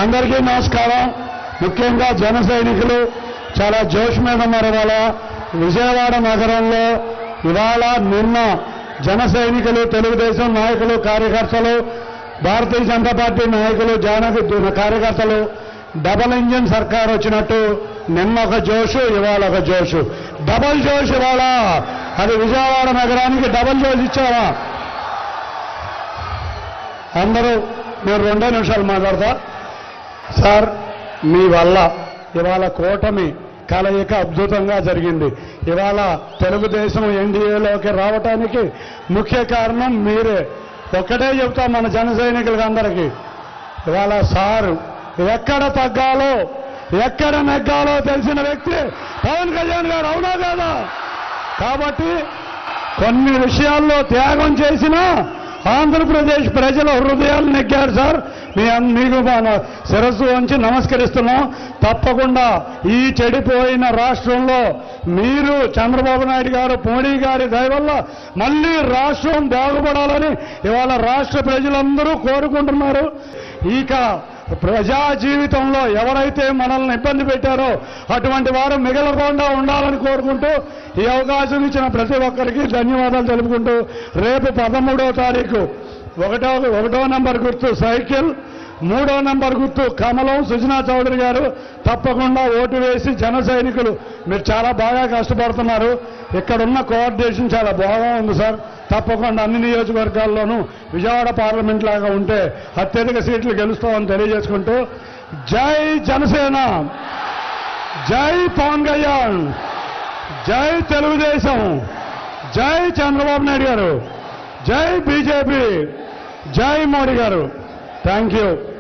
అందరికీ నమస్కారం ముఖ్యంగా జన సైనికులు చాలా జోష్ మీద ఉన్నారు ఇవాళ విజయవాడ నగరంలో ఇవాళ నిన్న జన సైనికులు తెలుగుదేశం నాయకులు కార్యకర్తలు భారతీయ జనతా పార్టీ నాయకులు జాన కార్యకర్తలు డబల్ ఇంజిన్ సర్కార్ వచ్చినట్టు నిన్న ఒక జోషు ఇవాళ ఒక జోషు డబల్ జోష్ ఇవాళ అది విజయవాడ నగరానికి డబల్ జోష్ ఇచ్చారా అందరూ నేను రెండే నిమిషాలు మాట్లాడతా సార్ మీ వల్ల ఇవాళ కూటమి కలయిక అద్భుతంగా జరిగింది ఇవాళ తెలుగుదేశం ఎన్డీఏలోకి రావటానికి ముఖ్య కారణం మీరే ఒక్కటే చెప్తా మన జన సైనికులకి అందరికీ ఇవాళ సారు ఎక్కడ తగ్గాలో ఎక్కడ నెగ్గాలో తెలిసిన వ్యక్తి పవన్ కళ్యాణ్ గారు అవునా కాదా కాబట్టి కొన్ని విషయాల్లో త్యాగం చేసినా ఆంధ్రప్రదేశ్ ప్రజల హృదయాలు నెగ్గారు సార్ మీ అన్- మీకు మన శిరస్సు వంచి నమస్కరిస్తున్నాం తప్పకుండా ఈ చెడిపోయిన రాష్ట్రంలో మీరు చంద్రబాబు నాయుడు గారు మోడీ గారి దయ వల్ల మళ్ళీ రాష్ట్రం బాగుపడాలని ఇవాళ రాష్ట్ర ప్రజలందరూ కోరుకుంటున్నారు ఇక ప్రజా జీవితంలో ఎవరైతే మనల్ని ఇబ్బంది పెట్టారో అటువంటి వారు మిగలకుండా ఉండాలని కోరుకుంటూ ఈ అవకాశం ఇచ్చిన ప్రతి ఒక్కరికి ధన్యవాదాలు తెలుపుకుంటూ రేపు పదమూడో తారీఖు ఒకటో ఒకటో నంబర్ గుర్తు సైకిల్ మూడో నంబర్ గుర్తు కమలం సుజనా చౌదరి గారు తప్పకుండా ఓటు వేసి జన సైనికులు మీరు చాలా బాగా కష్టపడుతున్నారు ఇక్కడున్న కోఆర్డినేషన్ చాలా బాగా ఉంది సార్ తప్పకుండా అన్ని నియోజకవర్గాల్లోనూ విజయవాడ పార్లమెంట్ లాగా ఉంటే అత్యధిక సీట్లు గెలుస్తామని తెలియజేసుకుంటూ జై జనసేన జై పవన్ కళ్యాణ్ జై తెలుగుదేశం జై చంద్రబాబు నాయుడు గారు జై బీజేపీ జై మోడీ గారు థ్యాంక్ యూ